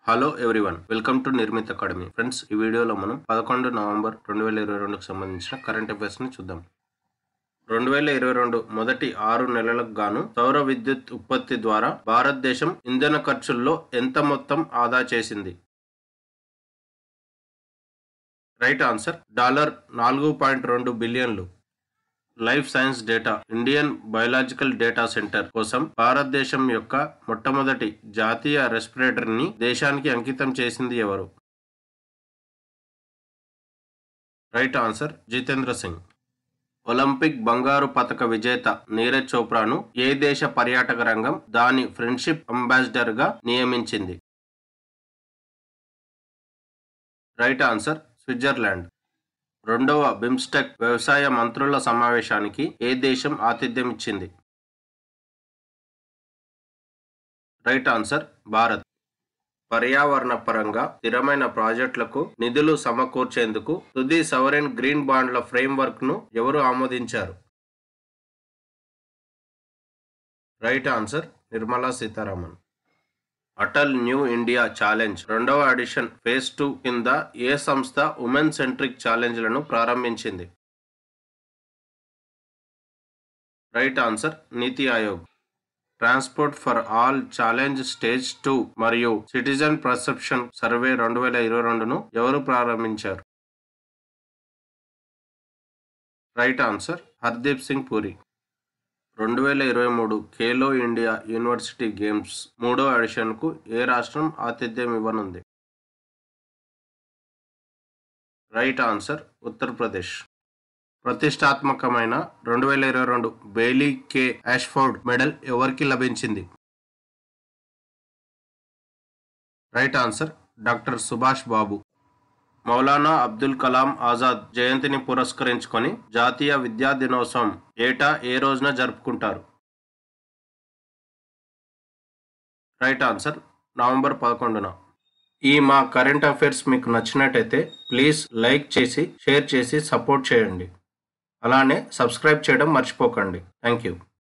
hello everyone welcome to Nirmit academy friends ఈ వీడియోలో మనం పదకొండు నవంబర్ రెండు వేల ఇరవై రెండుకు సంబంధించిన కరెంట్ అఫైర్స్ని చూద్దాం రెండు వేల ఇరవై రెండు మొదటి ఆరు నెలలకు గాను సౌర విద్యుత్ ఉత్పత్తి ద్వారా భారతదేశం ఇంధన ఖర్చుల్లో ఎంత మొత్తం ఆదా చేసింది రైట్ ఆన్సర్ డాలర్ నాలుగు పాయింట్ రెండు బిలియన్లు life science data Indian biological data center కోసం భారతదేశం యొక్క మొట్టమొదటి జాతీయ రెస్పిరేటర్ని దేశానికి అంకితం చేసింది ఎవరు right answer Jitendra Singh Olympic బంగారు పతక విజేత నీరజ్ చోప్రాను ఏ దేశ పర్యాటక రంగం దాని ఫ్రెండ్షిప్ అంబాసిడర్ గా నియమించింది రైట్ ఆన్సర్ స్విట్జర్లాండ్ రెండవ బిమ్స్టెక్ వ్యవసాయ మంత్రుల సమావేశానికి ఏ దేశం ఆతిథ్యం ఇచ్చింది రైట్ ఆన్సర్ భారత్ పర్యావరణ పరంగా స్థిరమైన ప్రాజెక్టులకు నిధులు సమకూర్చేందుకు తుది సవరెన్ గ్రీన్ బాండ్ల ఫ్రేమ్వర్క్ ను ఎవరు ఆమోదించారు right answer Nirmala Sitharaman Atal new India challenge రెండవ ఎడిషన్ ఫేజ్ టూ కింద ఏ సంస్థ ఉమెన్ సెంట్రిక్ ఛాలెంజ్లను ప్రారంభించింది right answer NITI Aayog transport for all challenge stage two మరియు సిటిజన్ పర్సెప్షన్ సర్వే రెండు వేల ఇరవై రెండును ఎవరు ప్రారంభించారు రైట్ ఆన్సర్ హర్దీప్ సింగ్ పూరి రెండు వేల ఇరవై మూడు ఖేలో ఇండియా యూనివర్సిటీ గేమ్స్ మూడో ఎడిషన్కు ఏ రాష్ట్రం ఆతిథ్యం ఇవ్వనుంది రైట్ ఆన్సర్ ఉత్తరప్రదేశ్ ప్రతిష్టాత్మకమైన రెండు వేల ఇరవై రెండు బెయిలీ కే యాష్ఫోర్డ్ మెడల్ ఎవరికి లభించింది right answer doctor Subhash Babu Maulana Abdul Kalam Azad జయంతిని పురస్కరించుకొని జాతీయ విద్యా దినోత్సవం ఏటా ఏ రోజున జరుపుకుంటారు రైట్ ఆన్సర్ నవంబర్ పదకొండున ఈ మా కరెంట్ అఫైర్స్ మీకు నచ్చినట్టయితే ప్లీజ్ లైక్ చేసి షేర్ చేసి సపోర్ట్ చేయండి అలానే సబ్స్క్రైబ్ చేయడం మర్చిపోకండి థ్యాంక్ యూ